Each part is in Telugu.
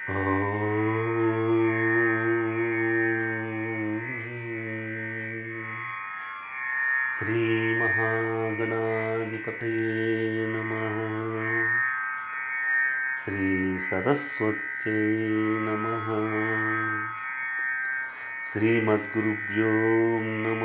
శ్రీమహాగణాధిపతయే నమ శ్రీ సరస్వత్యై నమ శ్రీమద్గురుభ్యో నమ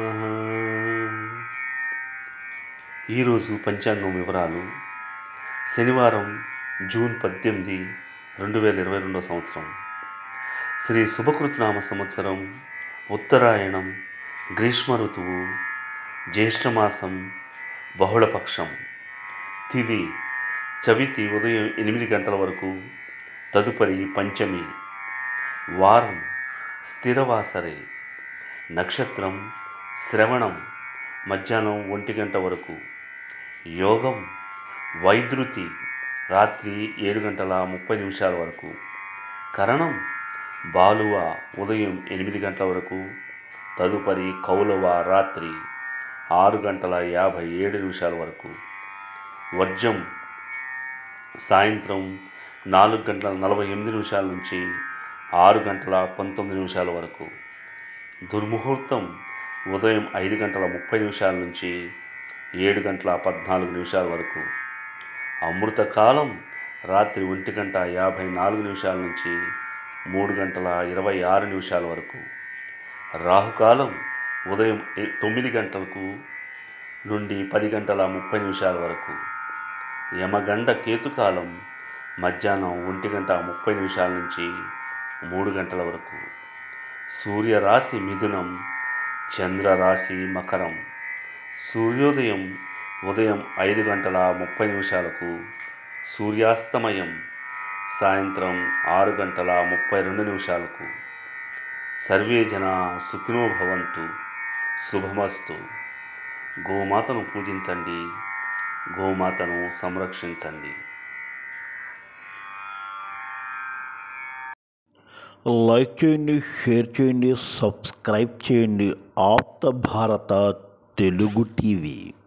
ఈరోజు పంచాంగం వివరాలు శనివారం జూన్ పద్దెనిమిది రెండు వేల ఇరవై రెండో సంవత్సరం శ్రీ శుభకృతనామ సంవత్సరం ఉత్తరాయణం గ్రీష్మ ఋతువు జ్యేష్ఠమాసం బహుళపక్షం తిది చవితి ఉదయం ఎనిమిది గంటల వరకు తదుపరి పంచమి వారం స్థిరవాసరే నక్షత్రం శ్రవణం మధ్యాహ్నం ఒంటి గంట వరకు యోగం వైద్యుతి రాత్రి ఏడు గంటల ముప్పై నిమిషాల వరకు కరణం బాలువ ఉదయం ఎనిమిది గంటల వరకు తదుపరి కౌలవ రాత్రి ఆరు గంటల యాభై ఏడు నిమిషాల వరకు వర్జం సాయంత్రం నాలుగు గంటల నలభై ఎనిమిది నిమిషాల నుంచి ఆరు గంటల పంతొమ్మిది నిమిషాల వరకు దుర్ముహూర్తం ఉదయం ఐదు గంటల ముప్పై నిమిషాల నుంచి ఏడు గంటల పద్నాలుగు నిమిషాల వరకు అమృతకాలం రాత్రి ఒంటి గంట యాభై నాలుగు నిమిషాల నుంచి మూడు గంటల ఇరవై ఆరు నిమిషాల వరకు రాహుకాలం ఉదయం ఎ- తొమ్మిది గంటలకు నుండి పది గంటల ముప్పై నిమిషాల వరకు యమగండ కేతుకాలం మధ్యాహ్నం ఒంటి గంట ముప్పై నిమిషాల నుంచి మూడు గంటల వరకు సూర్యరాశి మిథునం చంద్రరాశి మకరం సూర్యోదయం ఉదయం ఐదు గంటల ముప్పై నిమిషాలకు సూర్యాస్తమయం సాయంత్రం ఆరు గంటల ముప్పై రెండు నిమిషాలకు సర్వే జన సుఖినో భవంతు శుభమస్తు గోమాతను పూజించండి గోమాతను సంరక్షించండి లైక్ చేయండి షేర్ చేయండి సబ్స్క్రైబ్ చేయండి ఆప్త భారత తెలుగు టీవీ